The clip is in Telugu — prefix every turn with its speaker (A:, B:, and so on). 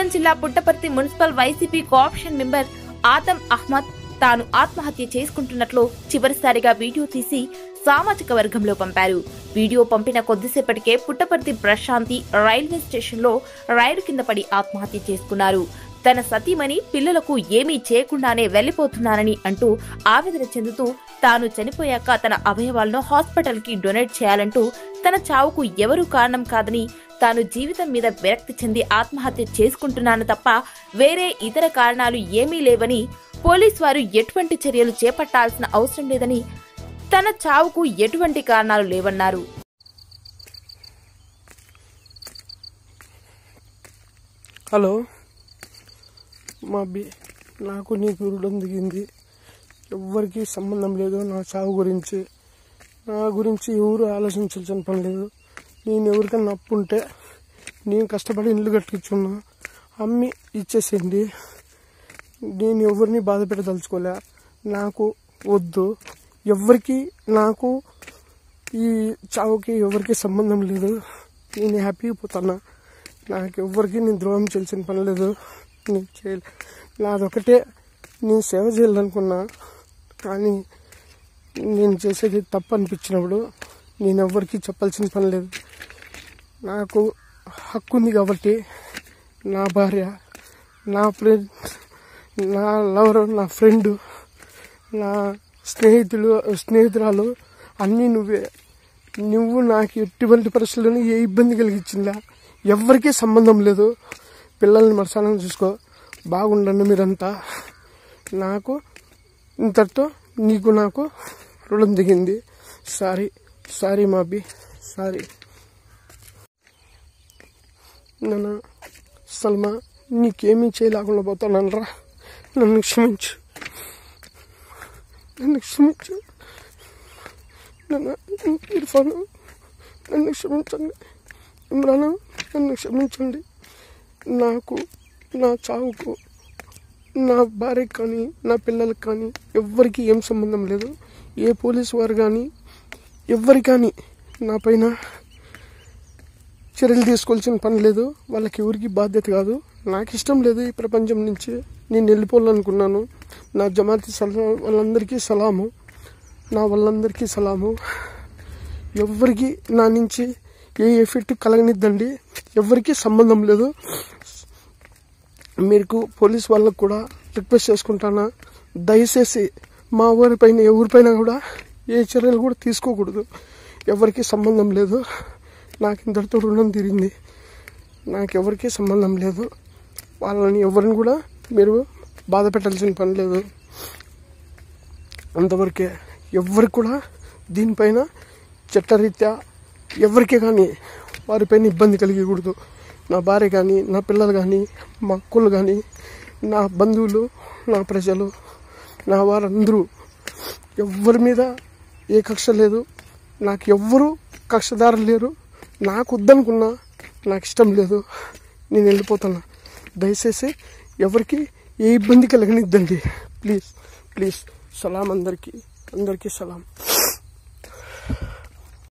A: ఖమ్మం జిల్లా Puttaparthi municipal YCP cooption member Adam Ahmed తాను ఆత్మహత్య చేసుకుంటున్నట్లు చివరిసారిగా వీడియో తీసి సామాజిక వర్గంలో పంపారు వీడియో పంపిన కొద్దిసేపటికే పుట్టపర్తి ప్రశాంతి రైల్వే స్టేషన్లో రైలు కింద పడి ఆత్మహత్య చేసుకున్నారు తన సతీమణి పిల్లలకు ఏమీ చేయకుండానే వెళ్లిపోతున్నానని అంటూ ఆవేదన చెందుతూ తాను చనిపోయాక తన అవయవాలను హాస్పిటల్ కి డొనేట్ చేయాలంటూ తన చావుకు ఎవరూ కారణం కాదని తాను జీవితం మీద విరక్తి చెంది ఆత్మహత్య చేసుకుంటున్నాను తప్ప వేరే ఇతర కారణాలు ఏమీ లేవని పోలీస్ వారు ఎటువంటి చర్యలు చేపట్టాల్సిన అవసరం లేదని తన చావుకు ఎటువంటి కారణాలు లేవన్నారు
B: హలో మా బి నాకు నీకు రుణం దిగింది ఎవ్వరికి సంబంధం లేదు నా చావు గురించి నా గురించి ఎవరు ఆలోచించాల్సిన పని లేదు నేను ఎవరికైనా అప్పు ఉంటే నేను కష్టపడి ఇల్లు కట్టించున్నా అమ్మి ఇచ్చేసేయండి నేను ఎవరిని బాధ పెట్టదలుచుకోలే నాకు వద్దు ఎవరికి నాకు ఈ చావుకి ఎవరికి సంబంధం లేదు నేను హ్యాపీగా పోతున్నా నాకు ఎవ్వరికి నేను ద్రోహం చేయాల్సిన పని లేదు నేను చేయలే నాదొకటే నేను సేవ చేయాలనుకున్నా కానీ నేను చేసేది తప్పు అనిపించినప్పుడు నేను ఎవ్వరికి చెప్పాల్సిన పని లేదు నాకు హక్కు ఉంది కాబట్టి నా భార్య నా ఫ్రెండ్ నా లవర్ నా ఫ్రెండ్ నా స్నేహితులు స్నేహితురాలు అన్నీ నువ్వే నువ్వు నాకు ఎటువంటి పరిస్థితుల్లోనూ ఏ ఇబ్బంది కలిగించిందా ఎవరికీ సంబంధం లేదు పిల్లల్ని మరసానం చూసుకో బాగుండండి మీరంతా నాకు ఇంతటితో నీకు నాకు రుణం దిగింది సారీ సారీ మాబీ సారీ నన్ను సల్మా నీకేమీ చేయలేకుండా పోతానరా నన్ను క్షమించు నన్ను క్షమించు నన్ను ఇర్ఫాన్ నన్ను క్షమించండి ఇమ్రాన్ నన్ను క్షమించండి నాకు నా చావుకు నా భార్యకి కానీ నా పిల్లలకి కానీ ఎవ్వరికి ఏం సంబంధం లేదు ఏ పోలీస్ వారు కానీ ఎవ్వరి కానీ నా పైన చర్యలు తీసుకోవాల్సిన పని లేదు వాళ్ళకి ఎవరికి బాధ్యత కాదు నాకు ఇష్టం లేదు ఈ ప్రపంచం నుంచి నేను వెళ్ళిపోవాలనుకున్నాను నా జమాతి సలా వాళ్ళందరికీ సలాము నా వాళ్ళందరికీ సలాము ఎవ్వరికి నా నుంచి ఏ ఎఫెక్ట్ కలగనిద్దండి ఎవరికి సంబంధం లేదు మీకు పోలీస్ వాళ్ళకు కూడా రిక్వెస్ట్ చేసుకుంటానా దయచేసి మా ఊరిపైన ఎవరిపైన కూడా ఏ చర్యలు కూడా తీసుకోకూడదు ఎవరికి సంబంధం లేదు నాకు ఇంతటితో రుణం తీరింది నాకు ఎవరికి సంబంధం లేదు వాళ్ళని ఎవరిని కూడా మీరు బాధ పెట్టాల్సిన పని లేదు అంతవరకే ఎవరికి కూడా దీనిపైన చట్టరీత్యా ఎవరికే కానీ వారిపైన ఇబ్బంది కలిగకూడదు నా భార్య కానీ నా పిల్లలు కానీ మా అక్కులు కానీ నా బంధువులు నా ప్రజలు నా వారందరూ ఎవ్వరి మీద ఏ కక్ష లేదు నాకు ఎవ్వరు కక్షదారులు లేరు నాకు వద్దనుకున్నా నాకు ఇష్టం లేదు నేను వెళ్ళిపోతున్నా దయచేసి ఎవరికి ఏ ఇబ్బంది కలగనిద్దండి ప్లీజ్ ప్లీజ్ సలాం అందరికీ అందరికీ సలాం